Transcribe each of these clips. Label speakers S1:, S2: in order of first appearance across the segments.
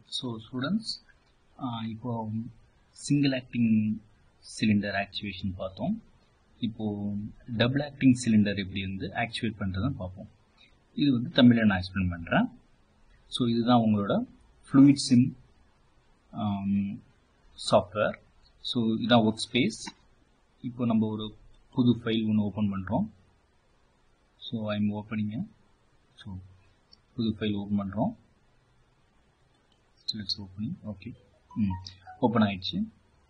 S1: so students இப்போ single acting cylinder actuation பார்த்தோம் இப்போ டபுள் ஆக்டிங் சிலிண்டர் எப்படி வந்து ஆக்சுவேட் பண்ணுறதுன்னு பார்ப்போம் இது வந்து தமிழில் நான் எக்ஸ்பிளைன் பண்ணுறேன் ஸோ இதுதான் உங்களோட ஃப்ளூயிட் சிம் சாஃப்ட்வேர் ஸோ இதுதான் ஒர்க் ஸ்பேஸ் இப்போ நம்ம ஒரு புது ஃபைல் ஒன்று ஓப்பன் பண்ணுறோம் ஸோ ஐம் ஓப்பனிங்க ஸோ புது ஃபைல் ஓப்பன் பண்ணுறோம் it's opening okay hmm open ஆயிடுச்சு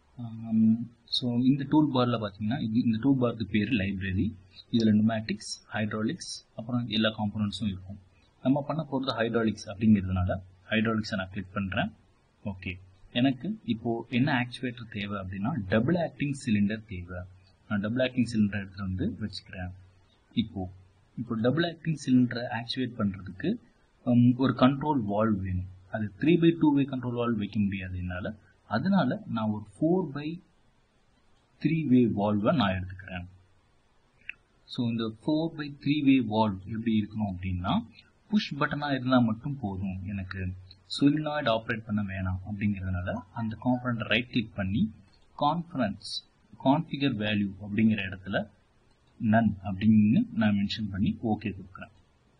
S1: ஸோ இந்த டூல் பாரில் பார்த்தீங்கன்னா இது இந்த டூல் பாருக்கு பேர் லைப்ரரி இதில் நுமேட்டிக்ஸ் ஹைட்ராலிக்ஸ் அப்புறம் எல்லா காம்பனண்ட்ஸும் இருக்கும் நம்ம பண்ண போகிறது ஹைட்ராலிக்ஸ் அப்படிங்கிறதுனால ஹைட்ராலிக்ஸை நான் கிளிக் பண்ணுறேன் ஓகே எனக்கு இப்போது என்ன ஆக்சுவேட்டர் தேவை அப்படின்னா டபுள் ஆக்டிங் சிலிண்டர் தேவை நான் டபுள் ஆக்டிங் சிலிண்டர் எடுத்துகிட்டு வந்து வச்சுக்கிறேன் இப்போது இப்போ டபுள் ஆக்டிங் சிலிண்டரை ஆக்சுவேட் பண்ணுறதுக்கு ஒரு கண்ட்ரோல் வால்வ் வேணும் அது three by two way control valve வைக்க முடியாது என்னால் அதனால நான் ஒரு ஃபோர் பை த்ரீ வே வால்வை நான் எடுத்துக்கிறேன் ஸோ இந்த four by three way valve எப்படி இருக்கணும் அப்படின்னா புஷ் பட்டனாக இருந்தால் மட்டும் போதும் எனக்கு சொலினாய்டு ஆப்ரேட் பண்ண வேணாம் அப்படிங்கிறதுனால அந்த காம்பனண்ட்டை ரைட் கிளிக் பண்ணி கான்ஃபரன்ஸ் கான்ஃபிகர் வேல்யூ அப்படிங்கிற இடத்துல நன் அப்படின்னு நான் மென்ஷன் பண்ணி ஓகே கொடுக்குறேன்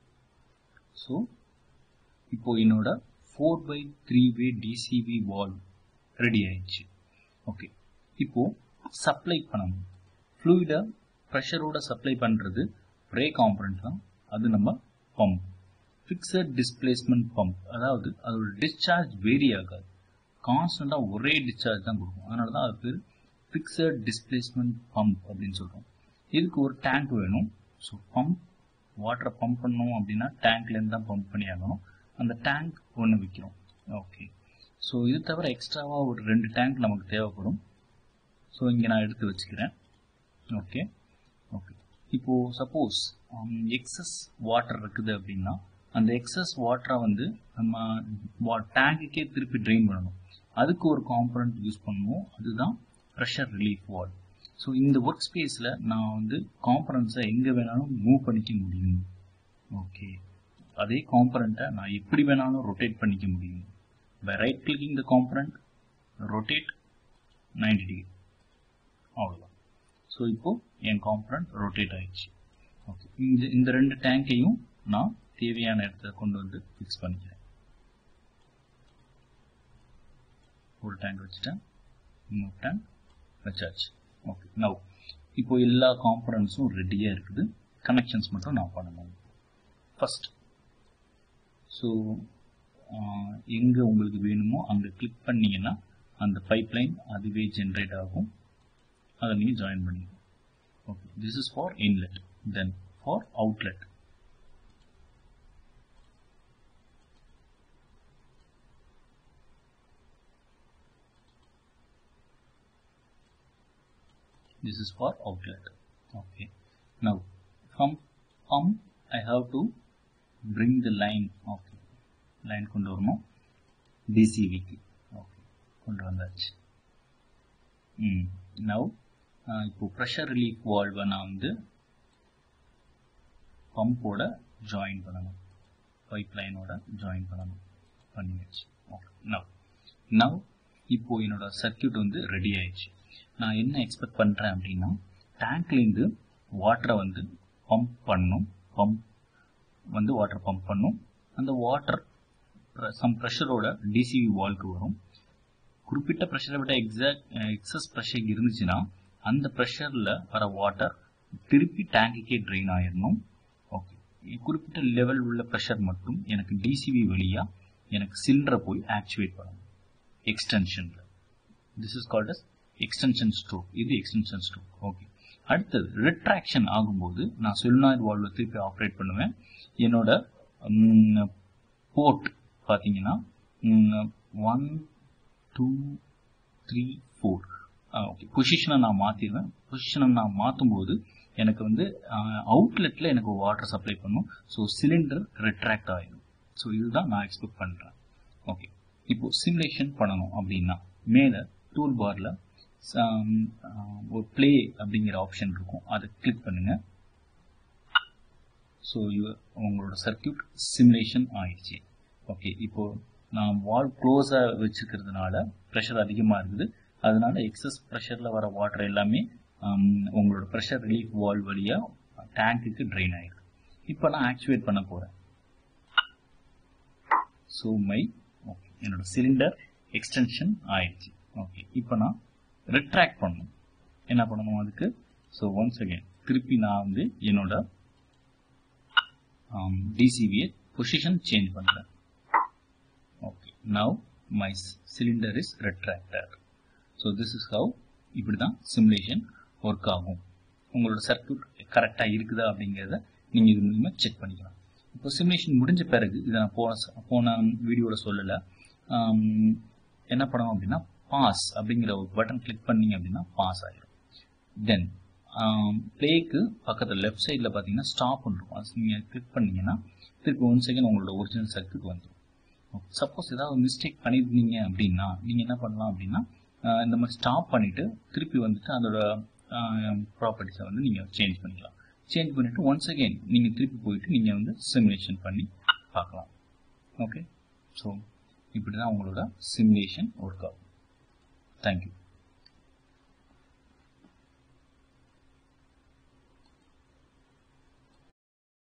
S1: ஸோ இப்போ என்னோட four by three way DCV valve ready ஆயிடுச்சு ஓகே இப்போ சப்ளை பண்ணணும் ஃப்ளூயிடை ப்ரெஷரோட சப்ளை பண்ணுறது ப்ரே காம்பனண்ட் தான் அது நம்ம பம்ப் ஃபிக்ஸட் டிஸ்பிளேஸ்மெண்ட் பம்ப் அதாவது அதோட டிஸ்சார்ஜ் வேரி ஆகாது கான்ஸ்டண்ட்டாக ஒரே டிஸ்சார்ஜ் தான் கொடுக்கும் அதனால தான் அது பேர் ஃபிக்ஸட் டிஸ்பிளேஸ்மெண்ட் பம்ப் அப்படின்னு சொல்கிறோம் இதுக்கு ஒரு டேங்க் வேணும் ஸோ பம்ப் வாட்டரை பம்ப் பண்ணணும் அப்படின்னா டேங்க்லேருந்து தான் பம்ப் பண்ணி ஆகணும் அந்த டேங்க் ஒன்று விற்கிறோம் ஓகே ஸோ இது தவிர எக்ஸ்ட்ராவாக ஒரு ரெண்டு டேங்க் நமக்கு தேவைப்படும் ஸோ இங்கே நான் எடுத்து வச்சுக்கிறேன் ஓகே ஓகே இப்போது சப்போஸ் எக்ஸஸ் வாட்டர் இருக்குது அப்படின்னா அந்த எக்ஸஸ் வாட்டரை வந்து நம்ம டேங்குக்கே திருப்பி ட்ரெயின் பண்ணணும் அதுக்கு ஒரு காம்பனண்ட் யூஸ் பண்ணுவோம் அதுதான் ப்ரெஷர் ரிலீஃப் வால் ஸோ இந்த ஒர்க் ஸ்பேஸில் நான் வந்து காம்பனண்ட்ஸை எங்கே வேணாலும் மூவ் பண்ணிக்க முடியும் ஓகே அதே காம்பனண்ட்டை நான் எப்படி வேணாலும் ரொட்டேட் பண்ணிக்க முடியும் by right clicking the component rotate ninety degree அவ்வளோதான் ஸோ இப்போது என் காம்பனண்ட் ரொட்டேட் ஆயிடுச்சு ஓகே இந்த இந்த ரெண்டு டேங்கையும் நான் தேவையான இடத்துல கொண்டு வந்து ஃபிக்ஸ் பண்ணிக்கிறேன் ஒரு டேங்க் வச்சுட்டேன் இன்னொரு டேங்க் வச்சாச்சு ஓகே நவ் இப்போ எல்லா காம்பனன்ஸும் ரெடியாக இருக்குது கனெக்ஷன்ஸ் மட்டும் நான் பண்ணணும் ஃபஸ்ட் ஸோ எங்கே உங்களுக்கு வேணுமோ அங்கே கிளிக் பண்ணிங்கன்னா அந்த பைப்லைன் அதுவே ஜென்ரேட் ஆகும் அதை நீங்கள் ஜாயின் பண்ணிக்கணும் okay this is for inlet then for outlet this is for outlet okay now from pump I have to bring the line okay line கொண்டு வரணும் டிசிவிக்கு ஓகே கொண்டு வந்தாச்சு ம் நவ் இப்போ ப்ரெஷர் ரிலீஃப் வால்வை நான் வந்து பம்போட ஜாயின் பண்ணணும் பைப் லைனோட ஜாயின் பண்ணணும் பண்ணியாச்சு ஓகே நவ் நவ் இப்போ என்னோட சர்க்கியூட் வந்து ரெடி ஆயிடுச்சு நான் என்ன எக்ஸ்பெக்ட் பண்ணுறேன் அப்படின்னா டேங்க்லேருந்து வாட்டரை வந்து பம்ப் பண்ணும் பம்ப் வந்து வாட்டர் பம்ப் பண்ணும் அந்த வாட்டர் சம் ப்ரெஷரோட டிசிவி வால்க்கு வரும் குறிப்பிட்ட ப்ரெஷரை விட எக்ஸாக்ட் எக்ஸஸ் ப்ரெஷர் இருந்துச்சுன்னா அந்த ப்ரெஷரில் வர வாட்டர் திருப்பி டேங்குக்கே ட்ரெயின் ஆயிடணும் ஓகே குறிப்பிட்ட லெவல் உள்ள ப்ரெஷர் மட்டும் எனக்கு டிசிவி வழியாக எனக்கு சிலிண்டரை போய் ஆக்டிவேட் பண்ணணும் எக்ஸ்டென்ஷனில் this is called as extension stroke இது எக்ஸ்டென்ஷன் ஸ்ட்ரோக் ஓகே அடுத்தது ரிட்ராக்ஷன் ஆகும்போது நான் சொலினாய்டு வால்வை திருப்பி ஆப்ரேட் பண்ணுவேன் என்னோட போர்ட் பார்த்தீங்கன்னா one two three four okay பொசிஷனை நான் மாற்றிடுவேன் பொசிஷனை நான் மாற்றும் போது எனக்கு வந்து அவுட்லெட்டில் எனக்கு வாட்டர் சப்ளை பண்ணும் ஸோ சிலிண்டர் ரிட்ராக்ட் ஆகிடும் ஸோ இதுதான் நான் எக்ஸ்பெக்ட் பண்ணுறேன் ஓகே இப்போ சிமுலேஷன் பண்ணணும் அப்படின்னா மேலே டூல் பாரில் ஒரு ப்ளே அப்படிங்கிற ஆப்ஷன் இருக்கும் அதை கிளிக் பண்ணுங்க ஸோ உங்களோட சர்க்கியூட் சிமுலேஷன் ஆயிடுச்சு ஓகே இப்போ நான் வால் க்ளோஸாக வச்சுக்கிறதுனால ப்ரெஷர் அதிகமாக இருக்குது அதனால எக்ஸஸ் ப்ரெஷரில் வர வாட்டர் எல்லாமே உங்களோட ப்ரெஷர் ரிலீஃப் வால் வழியாக டேங்க்குக்கு ட்ரெயின் ஆகிடுது இப்போ நான் ஆக்டிவேட் பண்ண போகிறேன் ஸோ மை ஓகே என்னோட சிலிண்டர் எக்ஸ்டென்ஷன் ஆயிடுச்சு ஓகே இப்போ நான் ரிட்ராக்ட் பண்ணணும் என்ன பண்ணணும் அதுக்கு ஸோ ஒன்ஸ் அகேன் திருப்பி நான் வந்து என்னோட டிசிவியை பொசிஷன் சேஞ்ச் பண்ணுறேன் okay now my cylinder is retractor so this is how இப்படி தான் சிமுலேஷன் ஒர்க் ஆகும் உங்களோட சர்க்கியூட் கரெக்டாக இருக்குதா அப்படிங்கிறத நீங்கள் இது மூலிமா செக் பண்ணிக்கலாம் இப்போ சிமுலேஷன் முடிஞ்ச பிறகு இதை நான் போன போன வீடியோவில் சொல்லலை என்ன பண்ணணும் அப்படின்னா பாஸ் அப்படிங்கிற ஒரு பட்டன் கிளிக் பண்ணீங்க அப்படின்னா பாஸ் ஆகிடும் தென் பிளேக்கு பக்கத்தில் லெஃப்ட் சைடில் பார்த்தீங்கன்னா ஸ்டாப் இருக்கும் அது நீங்கள் கிளிக் பண்ணீங்கன்னா திருப்பி ஒன் செகண்ட் உங்களோட ஒரிஜினல் சர்க்கியூட் வந்துடும் சப்போஸ் ஏதாவது மிஸ்டேக் பண்ணியிருந்தீங்க அப்படின்னா நீங்கள் என்ன பண்ணலாம் அப்படின்னா இந்த மாதிரி ஸ்டாப் பண்ணிவிட்டு திருப்பி வந்துட்டு அதோட ப்ராப்பர்ட்டிஸை வந்து நீங்கள் சேஞ்ச் பண்ணிக்கலாம் சேஞ்ச் பண்ணிவிட்டு ஒன்ஸ் அகெயின் நீங்கள் திருப்பி போயிட்டு நீங்கள் வந்து சிமுலேஷன் பண்ணி பார்க்கலாம் ஓகே ஸோ இப்படி தான் உங்களோட சிமுலேஷன் ஒர்க் ஆகும் தேங்க்யூ